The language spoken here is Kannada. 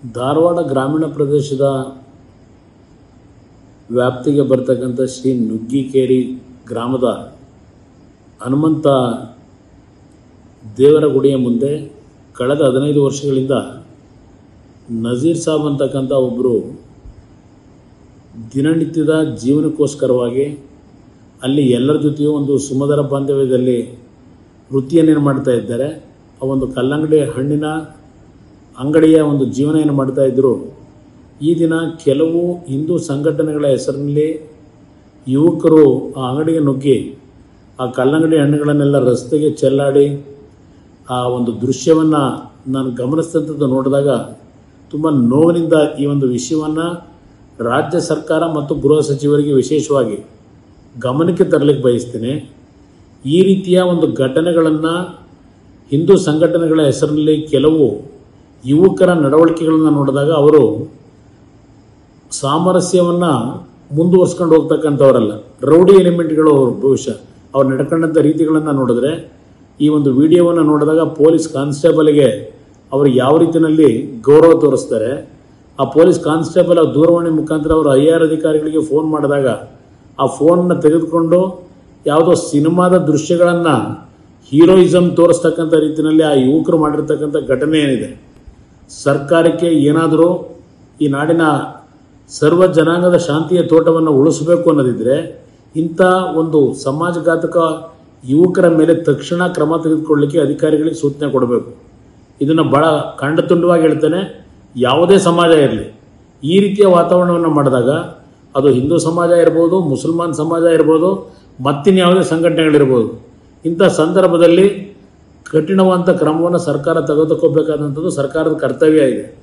ಧಾರವಾಡ ಗ್ರಾಮೀಣ ಪ್ರದೇಶದ ವ್ಯಾಪ್ತಿಗೆ ಬರ್ತಕ್ಕಂಥ ಶ್ರೀ ನುಗ್ಗಿಕೇರಿ ಗ್ರಾಮದ ಹನುಮಂತ ದೇವರ ಗುಡಿಯ ಮುಂದೆ ಕಳೆದ ಹದಿನೈದು ವರ್ಷಗಳಿಂದ ನಜೀರ್ ಸಾಬ್ ಅಂತಕ್ಕಂಥ ಒಬ್ಬರು ದಿನನಿತ್ಯದ ಜೀವನಕ್ಕೋಸ್ಕರವಾಗಿ ಅಲ್ಲಿ ಎಲ್ಲರ ಜೊತೆಯೂ ಒಂದು ಸುಮಧುರ ಬಾಂಧವ್ಯದಲ್ಲಿ ವೃತ್ತಿಯನ್ನೇನು ಮಾಡ್ತಾ ಇದ್ದಾರೆ ಆ ಒಂದು ಕಲ್ಲಂಗಡಿ ಹಣ್ಣಿನ ಅಂಗಡಿಯ ಒಂದು ಜೀವನ ಏನು ಮಾಡ್ತಾ ಇದ್ದರು ಈ ದಿನ ಕೆಲವು ಹಿಂದೂ ಸಂಘಟನೆಗಳ ಹೆಸರಿನಲ್ಲಿ ಯುವಕರು ಆ ಅಂಗಡಿಗೆ ನುಗ್ಗಿ ಆ ಕಲ್ಲಂಗಡಿ ಹಣ್ಣುಗಳನ್ನೆಲ್ಲ ರಸ್ತೆಗೆ ಚೆಲ್ಲಾಡಿ ಆ ಒಂದು ದೃಶ್ಯವನ್ನು ನಾನು ಗಮನಿಸಿದಂಥದ್ದು ನೋಡಿದಾಗ ತುಂಬ ನೋವಿನಿಂದ ಈ ಒಂದು ವಿಷಯವನ್ನು ರಾಜ್ಯ ಸರ್ಕಾರ ಮತ್ತು ಗೃಹ ಸಚಿವರಿಗೆ ವಿಶೇಷವಾಗಿ ಗಮನಕ್ಕೆ ತರಲಿಕ್ಕೆ ಬಯಸ್ತೀನಿ ಈ ರೀತಿಯ ಒಂದು ಘಟನೆಗಳನ್ನು ಹಿಂದೂ ಸಂಘಟನೆಗಳ ಹೆಸರಿನಲ್ಲಿ ಕೆಲವು ಯುವಕರ ನಡವಳಿಕೆಗಳನ್ನು ನೋಡಿದಾಗ ಅವರು ಸಾಮರಸ್ಯವನ್ನು ಮುಂದುವರ್ಸ್ಕೊಂಡು ಹೋಗ್ತಕ್ಕಂಥವರಲ್ಲ ರೌಡಿ ಎಲಿಮೆಂಟ್ಗಳು ಅವರು ಬಹುಶಃ ಅವ್ರು ನಡ್ಕೊಂಡಂಥ ರೀತಿಗಳನ್ನು ನೋಡಿದ್ರೆ ಈ ಒಂದು ವಿಡಿಯೋವನ್ನು ನೋಡಿದಾಗ ಪೊಲೀಸ್ ಕಾನ್ಸ್ಟೇಬಲ್ಗೆ ಅವರು ಯಾವ ರೀತಿಯಲ್ಲಿ ಗೌರವ ತೋರಿಸ್ತಾರೆ ಆ ಪೊಲೀಸ್ ಕಾನ್ಸ್ಟೇಬಲ್ ಆ ದೂರವಾಣಿ ಮುಖಾಂತರ ಅವರು ಐ ಆರ್ ಅಧಿಕಾರಿಗಳಿಗೆ ಫೋನ್ ಮಾಡಿದಾಗ ಆ ಫೋನ್ನ ತೆಗೆದುಕೊಂಡು ಯಾವುದೋ ಸಿನಿಮಾದ ದೃಶ್ಯಗಳನ್ನು ಹೀರೋಯಿಸಮ್ ತೋರಿಸ್ತಕ್ಕಂಥ ರೀತಿಯಲ್ಲಿ ಆ ಯುವಕರು ಮಾಡಿರ್ತಕ್ಕಂಥ ಘಟನೆ ಏನಿದೆ ಸರ್ಕಾರಕ್ಕೆ ಏನಾದರೂ ಈ ನಾಡಿನ ಸರ್ವ ಜನಾಂಗದ ಶಾಂತಿಯ ತೋಟವನ್ನು ಉಳಿಸಬೇಕು ಅನ್ನೋದಿದ್ರೆ ಇಂಥ ಒಂದು ಸಮಾಜಘಾತಕ ಯುವಕರ ಮೇಲೆ ತಕ್ಷಣ ಕ್ರಮ ತೆಗೆದುಕೊಳ್ಳಲಿಕ್ಕೆ ಅಧಿಕಾರಿಗಳಿಗೆ ಸೂಚನೆ ಕೊಡಬೇಕು ಇದನ್ನು ಭಾಳ ಖಂಡತುಂಡವಾಗಿ ಹೇಳ್ತೇನೆ ಯಾವುದೇ ಸಮಾಜ ಇರಲಿ ಈ ರೀತಿಯ ವಾತಾವರಣವನ್ನು ಮಾಡಿದಾಗ ಅದು ಹಿಂದೂ ಸಮಾಜ ಇರ್ಬೋದು ಮುಸಲ್ಮಾನ್ ಸಮಾಜ ಇರ್ಬೋದು ಮತ್ತಿನ್ಯಾವುದೇ ಸಂಘಟನೆಗಳಿರ್ಬೋದು ಇಂಥ ಸಂದರ್ಭದಲ್ಲಿ ಕಠಿಣವಾದಂಥ ಕ್ರಮವನ್ನು ಸರ್ಕಾರ ತೆಗೆದುಕೋಬೇಕಾದಂಥದ್ದು ಸರ್ಕಾರದ ಕರ್ತವ್ಯ ಇದೆ